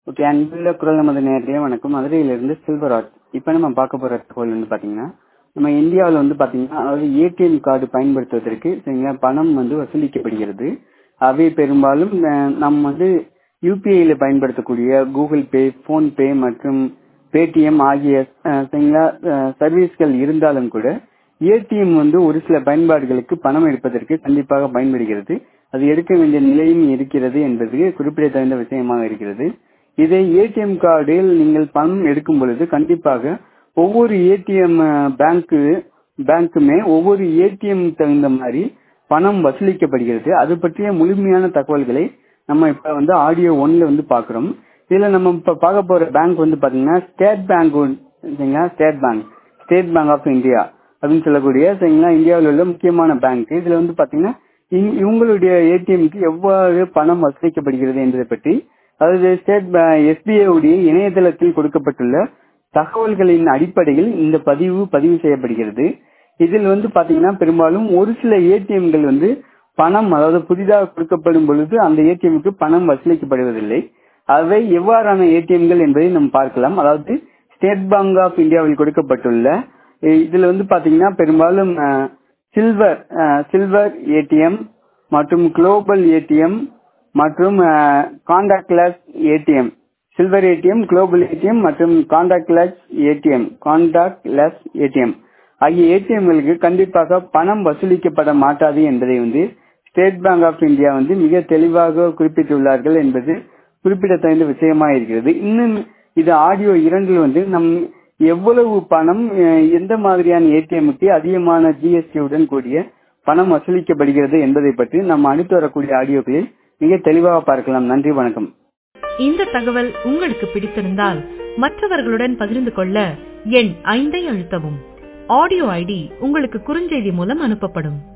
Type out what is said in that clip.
okay அன்புள்ள குரல் நமது நேரடியாக வணக்கம் மதுரையிலிருந்து செல்வராஜ் இப்போ நம்ம பார்க்க போகிற தகவல் வந்து பார்த்தீங்கன்னா நம்ம இந்தியாவில் வந்து பார்த்தீங்கன்னா அதாவது ஏடிஎம் கார்டு பயன்படுத்துவதற்கு சரிங்களா பணம் வந்து வசூலிக்கப்படுகிறது அவை பெரும்பாலும் அஹ், நம்ம வந்து யூபிஐல பயன்படுத்தக்கூடிய கூகுள் பே ஃபோன்பே மற்றும் பேடிஎம் ஆகிய அஹ், சரிங்களா அஹ், சர்வீஸ்கள் இருந்தாலும் கூட ஏடிஎம் வந்து ஒரு சில பயன்பாடுகளுக்கு பணம் எடுப்பதற்கு கண்டிப்பாக பயன்படுகிறது அது எடுக்க வேண்டிய நிலையும் இருக்கிறது என்பது குறிப்பிடத்தகுந்த விஷயமாக இருக்கிறது இதை ஏடிஎம் கார்டில் நீங்கள் பணம் எடுக்கும் பொழுது கண்டிப்பாக ஒவ்வொரு ஏடிஎம் பேங்க்கு பேங்க்குமே ஒவ்வொரு ஏடிஎம் தகுந்த மாதிரி பணம் வசூலிக்கப்படுகிறது அது பற்றிய முழுமையான தகவல்களை நம்ம இப்ப வந்து ஆடியோ ஒன்ல வந்து பாக்குறோம் இதுல நம்ம இப்ப பார்க்க போற பேங்க் வந்து பாத்தீங்கன்னா ஸ்டேட் பேங்க் சரிங்களா State Bank State Bank of India அப்படின்னு சொல்லக்கூடிய சரிங்களா இந்தியாவில் உள்ள முக்கியமான பேங்க் இதுல வந்து பாத்தீங்கன்னா இங்க- இவங்களுடைய ஏடிஎம்க்கு எவ்வாறு பணம் வசூலிக்கப்படுகிறது என்பதை பற்றி அதாவது ஸ்டேட் எஸ்பிஐ உடைய இணையதளத்தில் கொடுக்கப்பட்டுள்ள தகவல்களின் அடிப்படையில் இந்த பதிவு பதிவு செய்யப்படுகிறது இதில் வந்து பாத்தீங்கன்னா பெரும்பாலும் ஒரு சில ஏடிஎம்கள் வந்து பணம் அதாவது புதிதாக கொடுக்கப்படும் பொழுது அந்த ஏடிஎம்க்கு பணம் வசூலிக்கப்படுவதில்லை அவை எவ்வாறான ஏடிஎம்கள் என்பதை நாம் பார்க்கலாம் அதாவது ஸ்டேட் பேங்க் ஆஃப் இந்தியாவில் கொடுக்கப்பட்டுள்ள இ- இதுல வந்து பாத்தீங்கன்னா பெரும்பாலும் சில்வர் சில்வர் ஏடிஎம் மற்றும் குளோபல் ஏடிஎம் மற்றும் contactless ATM silver ATM global ATM மற்றும் காண்டாக்ட்லெஸ் ஏடிஎம் காண்டாக்ட்லெஸ் ஏடிஎம் ஆகிய ஏடிஎம்களுக்கு கண்டிப்பாக பணம் வசூலிக்கப்பட மாட்டாது என்பதை வந்து ஸ்டேட் பேங்க் ஆஃப் இந்தியா வந்து மிக தெளிவாக குறிப்பிட்டுள்ளார்கள் என்பது குறிப்பிடத்தகுந்த விஷயமா இருக்கிறது இன்னும் இது ஆடியோ இரண்டில் வந்து நம் எவ்வளவு பணம் அஹ், எந்த மாதிரியான ஏடிஎம்க்கு அதிகமான ஜிஎஸ்டி உடன் கூடிய பணம் வசூலிக்கப்படுகிறது என்பதை பற்றி நம்ம அடுத்து வரக்கூடிய ஆடியோக்களில் மிக தெளிவாக பார்க்கலாம் நன்றி வணக்கம் இந்த தகவல் உங்களுக்கு பிடித்திருந்தால் மற்றவர்களுடன் பகிர்ந்து கொள்ள எண் ஐந்தை அழுத்தவும் ஆடியோ ஐடி உங்களுக்கு குறுஞ்செய்தி மூலம் அனுப்பப்படும்